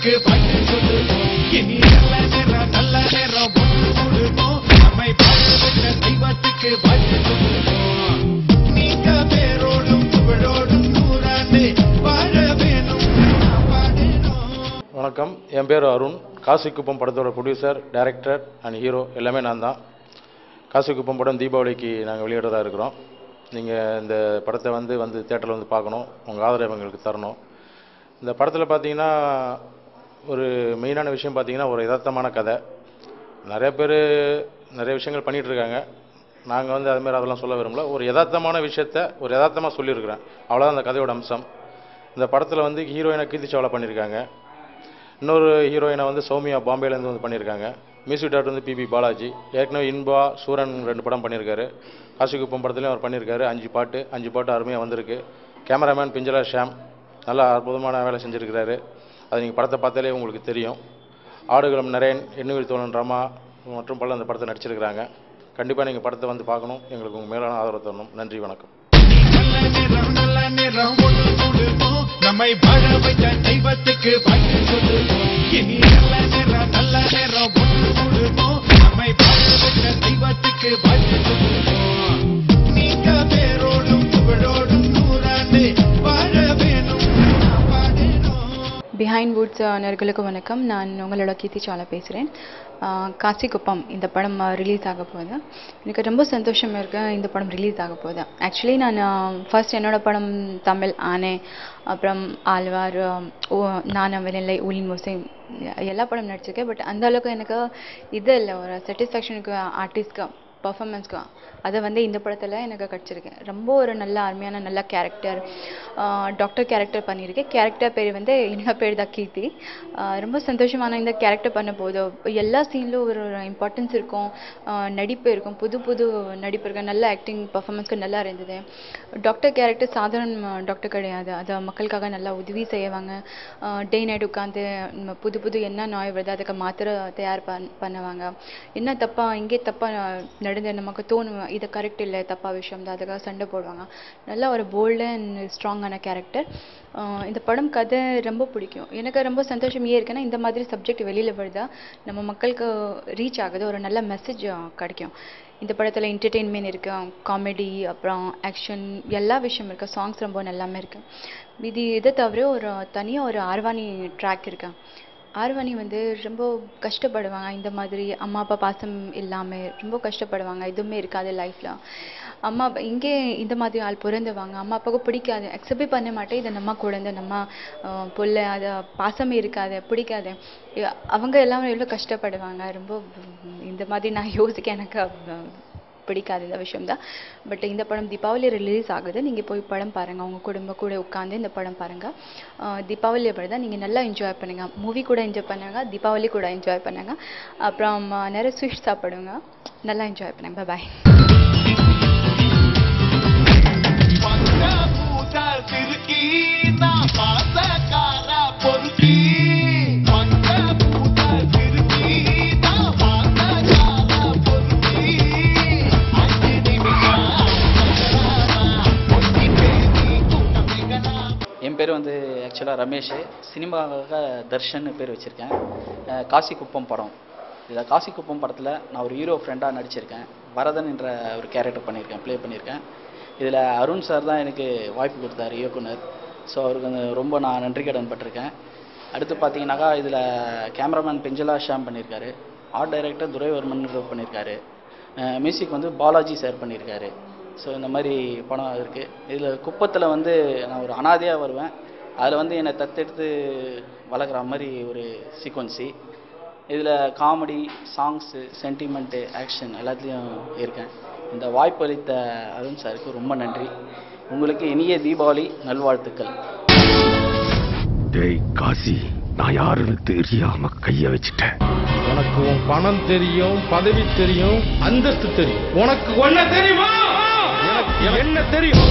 தெய்வத்துக்கு பாட்டு சொல்லுவோம் இனி நல்ல நேரம் நல்ல நேரம் ஒன்று கொடுப்போம் நம்மை பார்த்துவிட்ட தெய்வத்துக்கு பாட்டு சொல்லுவோம் நீங்க பேரோடும் புகழோடும் நூறாண்டு வாழ வேணும் பாடணும் வணக்கம் என் பேர் அருண் காசிக்குப்பம் படத்தோட ப்ரொடியூசர் டைரக்டர் அண்ட் ஹீரோ எல்லாமே நான் தான் காசிக்குப்பம் படம் தீபாவளிக்கு நாங்கள் வெளியிடறதா இருக்கிறோம் நீங்கள் இந்த படத்தை வந்து வந்து தேட்டரில் வந்து பார்க்கணும் உங்கள் ஆதரவு எங்களுக்கு தரணும் இந்த படத்தில் பார்த்தீங்கன்னா ஒரு மெயினான விஷயம் பார்த்தீங்கன்னா ஒரு யதார்த்தமான கதை நிறைய பேர் நிறைய விஷயங்கள் பண்ணிகிட்டு இருக்காங்க நாங்கள் வந்து அதுமாதிரி அதெல்லாம் சொல்ல விரும்பல ஒரு யதார்த்தமான விஷயத்த ஒரு யதார்த்தமாக சொல்லியிருக்கிறேன் அவ்வளோதான் அந்த கதையோட அம்சம் இந்த படத்தில் வந்து ஹீரோயினை கீர்த்தி சாவ்லா பண்ணியிருக்காங்க இன்னொரு ஹீரோயினை வந்து சௌமியா பாம்பேலேருந்து வந்து பண்ணியிருக்காங்க மியூசிக் டேரக்டர் வந்து பிபி பாலாஜி ஏற்கனவே இன்பா சூரன் ரெண்டு படம் பண்ணியிருக்காரு காசிக்குப்பம் படத்துலையும் அவர் பண்ணியிருக்காரு அஞ்சு பாட்டு அஞ்சு பாட்டு அருமையாக வந்திருக்கு கேமராமேன் பிஞ்சலா ஷாம் நல்லா அற்புதமான வேலை செஞ்சுருக்கிறாரு அது நீங்கள் படத்தை பார்த்தாலே உங்களுக்கு தெரியும் ஆடுகளம் நரேன் எண்ணுயிர் தோழன் ரமா மற்றும் பல அந்த படத்தை நடிச்சிருக்கிறாங்க கண்டிப்பாக நீங்கள் படத்தை வந்து பார்க்கணும் எங்களுக்கு உங்கள் மேலான ஆதரவு தரணும் நன்றி வணக்கம் நல்ல நேரம் நல்ல நேரம் ஒன்று கொடுப்போம் நம்மை வாழ வைத்த தெய்வத்துக்கு பாட்டு சொல்லுவோம் இனி நல்ல நேரம் நல்ல நேரம் ஒன்று கொடுப்போம் நம்மை வாழ வைத்த தெய்வத்துக்கு பாட்டு சொல்லுவோம் நீங்க பேரோடும் புகழோடும் நூறாண்டு வாழ வேணும் பாடணும் பிஹைண்ட் வுட்ஸ் நேர்களுக்கு வணக்கம் நான் உங்களோட கீர்த்தி சாலா பேசுகிறேன் காசிக்குப்பம் இந்த படம் ரிலீஸ் ஆக போகுது எனக்கு ரொம்ப சந்தோஷமாக இருக்கு இந்த படம் ரிலீஸ் ஆக போகுது ஆக்சுவலி நான் ஃபர்ஸ்ட் என்னோட படம் தமிழ் ஆனே அப்புறம் ஆழ்வார் ஓ நான் அவனில்லை ஊலின் முஸ்லீம் எல்லா படம் நடிச்சிருக்கேன் பட் அந்த அளவுக்கு எனக்கு இது இல்லை ஒரு சாட்டிஸ்ஃபேக்ஷனுக்கு ஆர்டிஸ்ட்க்கு பர்ஃபார்மன்ஸ்க்கு அதை வந்து இந்த படத்தில் எனக்கு கிடச்சிருக்கு ரொம்ப ஒரு நல்ல அருமையான நல்ல கேரக்டர் டாக்டர் கேரக்டர் பண்ணியிருக்கேன் கேரக்டர் பேர் வந்து என்னோட பேர் தான் கீர்த்தி ஆஹ் ரொம்ப சந்தோஷமான இந்த கேரக்டர் பண்ண போது எல்லா சீன்லும் ஒரு இம்பார்ட்டன்ஸ் இருக்கும் ஆஹ் நடிப்பு இருக்கும் புது புது நடிப்பு இருக்கும் நல்ல ஆக்டிங் பர்ஃபார்மன்ஸ்க்கு நல்லா இருந்தது டாக்டர் கேரக்டர் சாதாரண டாக்டர் கிடையாது அதை மக்களுக்காக நல்லா உதவி செய்வாங்க டே நைட் உட்காந்து புது புது என்ன நோய் வருது அதுக்கு மாத்திரை தயார் பண் பண்ணுவாங்க என்ன தப்பா இங்கே தப்பா நடந்து நமக்கு தோணும் இது கரெக்ட் இல்லை தப்பா விஷயம் தான் அதுக்காக சண்டை போடுவாங்க நல்ல ஒரு போல்டு அண்ட் ஸ்ட்ராங்கான கேரக்டர் இந்த படம் கதை ரொம்ப பிடிக்கும் எனக்கு ரொம்ப சந்தோஷம் ஏன் இருக்குன்னா இந்த மாதிரி சப்ஜெக்ட் வெளியில் வருதா நம்ம மக்களுக்கு ரீச் ஆகுது ஒரு நல்ல மெசேஜ் கிடைக்கும் இந்த படத்தில் என்டர்டெயின்மெண்ட் இருக்கு காமெடி அப்புறம் ஆக்ஷன் எல்லா விஷயம் இருக்கு சாங்ஸ் ரொம்ப நல்லாமே இருக்கு இது இதை தவிர ஒரு தனியாக ஒரு ஆர்வாணி ட்ராக் இருக்கு ஆர்வாணி வந்து ரொம்ப கஷ்டப்படுவாங்க இந்த மாதிரி அம்மா அப்பா பாசம் இல்லாமல் ரொம்ப கஷ்டப்படுவாங்க எதுவுமே இருக்காது லைஃப்பில் அம்மா அப்பா இங்கே இந்த மாதிரி ஆள் பிறந்தவங்க அம்மா அப்பாவுக்கு பிடிக்காது அக்செப்டே பண்ண மாட்டேன் இது நம்ம குழந்தை நம்ம அஹ், புள்ள அது பாசமே இருக்காது பிடிக்காது இ- அவங்க எல்லாம் எவ்வளோ கஷ்டப்படுவாங்க ரொம்ப உம், இந்த மாதிரி நான் யோசிக்க எனக்கு அஹ், பிடிக்காது இந்த விஷயம் தான் பட் இந்த படம் தீபாவளி ரிலீஸ் ஆகுது நீங்கள் போய் படம் பாருங்கள் உங்கள் குடும்பம் கூட உட்காந்து இந்த படம் பாருங்கள் தீபாவளி அப்படி தான் நீங்கள் நல்லா என்ஜாய் பண்ணுங்க மூவி கூட என்ஜாய் பண்ணுங்க தீபாவளி கூட என்ஜாய் பண்ணுங்க அப்புறம் அஹ், நிறைய ஸ்வீட்ஸ் சாப்பிடுங்க நல்லா என்ஜாய் பண்ணுங்க பாய் மங்க பூத சிறுக்கி நான் பாசக்கார பொறுக்கி மங்க பூத சிறுக்கி நான் பாசக்கார பொறுக்கி அஞ்சு நிமிஷம் ஒட்டி பேசி கூட்டமைக்கனா என் பேர் வந்து ஆக்சுவலாக ரமேஷ் சினிமாவுக்காக தர்ஷன் பேர் வச்சுருக்கேன் அஹ் காசிக்குப்பம் படம் இதில் காசிக்குப்பம் படத்தில் நான் ஒரு ஹீரோ ஃப்ரெண்டாக நடிச்சிருக்கேன் வரதன் என்ற ஒரு கேரக்டர் பண்ணியிருக்கேன் ப்ளே பண்ணியிருக்கேன் இதில் அருண் சார் தான் எனக்கு வாய்ப்பு கொடுத்தாரு இயக்குனர் ஸோ அவருக்கு வந்து ரொம்ப நான் நன்றி கடன் பட்டிருக்கேன் அடுத்து பார்த்தீங்கன்னாக்கா இதில் கேமராமேன் பெஞ்சலா ஷாம் பண்ணியிருக்காரு ஆர்ட் டைரக்டர் துரைவர்மன் பண்ணியிருக்காரு மியூசிக் வந்து பாலாஜி சார் பண்ணியிருக்காரு ஸோ இந்த மாதிரி படம் இருக்குது இதில் குப்பத்தில் வந்து நான் ஒரு அனாதையாக வருவேன் அதில் வந்து என்னை தத்தெடுத்து வளர்க்குற மாதிரி ஒரு சீக்வன்சி இதில் காமெடி சாங்ஸு சென்டிமெண்ட்டு ஆக்ஷன் எல்லாத்துலேயும் இருக்கேன் இந்த வாய்ப்பு அளித்த அருண் சாருக்கு ரொம்ப நன்றி உங்களுக்கு இனிய தீபாவளி நல்வாழ்த்துக்கள் டேய் காசி நான் யாருன்னு தெரியாம கைய வச்சுட்டேன் உனக்கு உன் பணம் தெரியும் பதவி தெரியும் அந்தஸ்து தெரியும் உனக்கு ஒன்ன தெரியுமா எனக்கு என்ன தெரியும்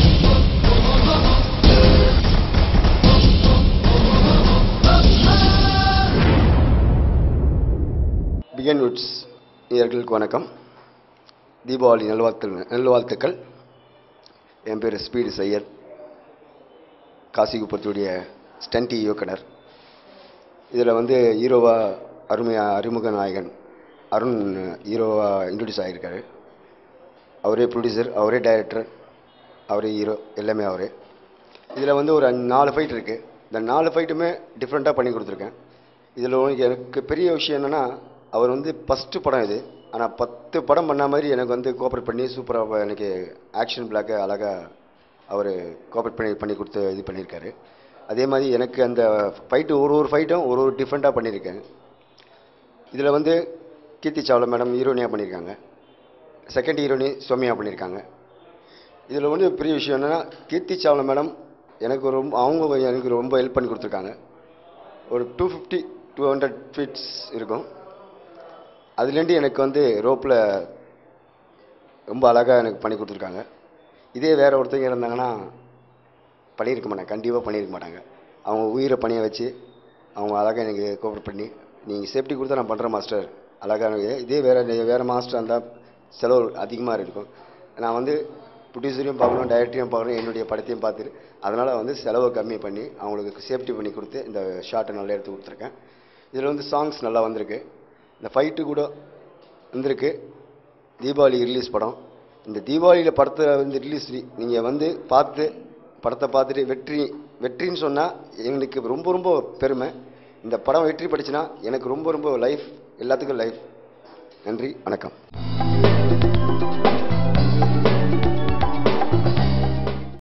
பிகன் வுட்ஸ் நேயர்களுக்கு வணக்கம் தீபாவளி நல்வாழ்த்து நல்வாழ்த்துக்கள் என் பேர் ஸ்பீடு சையத் காசிகுப்பத்துடைய ஸ்டண்டி இயக்குனர் இதில் வந்து ஹீரோவா அருமையா அறிமுக நாயகன் அருண் ஹீரோவா இன்ட்ரடியூஸ் ஆகியிருக்காரு அவரே ப்ரொடியூசர் அவரே டைரக்டர் அவரே ஹீரோ எல்லாமே அவரே இதில் வந்து ஒரு அஞ்சு- நாலு ஃபைட் இருக்குது இந்த நாலு ஃபைட்டுமே டிஃப்ரெண்ட்டாக பண்ணி கொடுத்துருக்கேன் இதில் எனக்கு பெரிய விஷயம் என்னென்னா அவர் வந்து ஃபஸ்ட்டு படம் இது ஆனால் பத்து படம் பண்ண மாதிரி எனக்கு வந்து கோஆப்ரேட் பண்ணி சூப்பராக எனக்கு ஆக்ஷன் பிளாக்கை அழகாக அவர் கோஆப்ரேட் பண்ணி பண்ணி கொடுத்து இது பண்ணியிருக்காரு அதே மாதிரி எனக்கு அந்த ஃபைட்டு ஒரு ஒரு ஃபைட்டும் ஒரு ஒரு டிஃப்ரெண்ட்டாக பண்ணியிருக்கேன் இதில் வந்து கீர்த்தி சாவ்லா மேடம் ஹீரோனியாக பண்ணியிருக்காங்க செகண்ட் ஹீரோனி சோமியா பண்ணியிருக்காங்க இதில் வந்து பெரிய விஷயம் என்னென்னா கீர்த்தி சாவ்லா மேடம் எனக்கு ரொம்ப அவங்க எனக்கு ரொம்ப ஹெல்ப் பண்ணி கொடுத்துருக்காங்க ஒரு two fifty two hundred feet இருக்கும் அதுலேருந்து எனக்கு வந்து ரோப்பில் ரொம்ப அழகாக எனக்கு பண்ணி கொடுத்துருக்காங்க இதே வேற ஒருத்தங்க இருந்தாங்கன்னா பண்ணியிருக்க மாட்டாங்க கண்டிப்பாக பண்ணியிருக்க மாட்டாங்க அவங்க உயிரை பணிய வச்சு அவங்க அழகாக எனக்கு கோஆப்ரேட் பண்ணி நீங்கள் சேஃப்டி கொடுத்தா நான் பண்ணுறேன் மாஸ்டர் அழகாக எனக்கு இதே வேறு வேறு மாஸ்டர் இருந்தால் செலவு அதிகமாக இருக்கும் நான் வந்து ப்ரொடியூசரையும் பார்க்கணும் டைரக்டரையும் பார்க்கணும் என்னுடைய படத்தையும் பார்த்துட்டு அதனால் வந்து செலவை கம்மி பண்ணி அவங்களுக்கு சேஃப்டி பண்ணி கொடுத்து இந்த ஷாட்டை நல்லா எடுத்து கொடுத்துருக்கேன் இதில் வந்து சாங்ஸ் நல்லா வந்திருக்கு இந்த ஃபைட்டு கூட வந்திருக்கு தீபாவளி ரிலீஸ் படம் இந்த தீபாவளியில் படத்தை வந்து ரிலீஸ் நீங்கள் வந்து பார்த்து படத்தை பார்த்துட்டு வெற்றி வெற்றின்னு சொன்னால் எங்களுக்கு ரொம்ப ரொம்ப பெருமை இந்த படம் வெற்றி படிச்சுன்னா எனக்கு ரொம்ப ரொம்ப லைஃப் எல்லாத்துக்கும் லைஃப் நன்றி வணக்கம்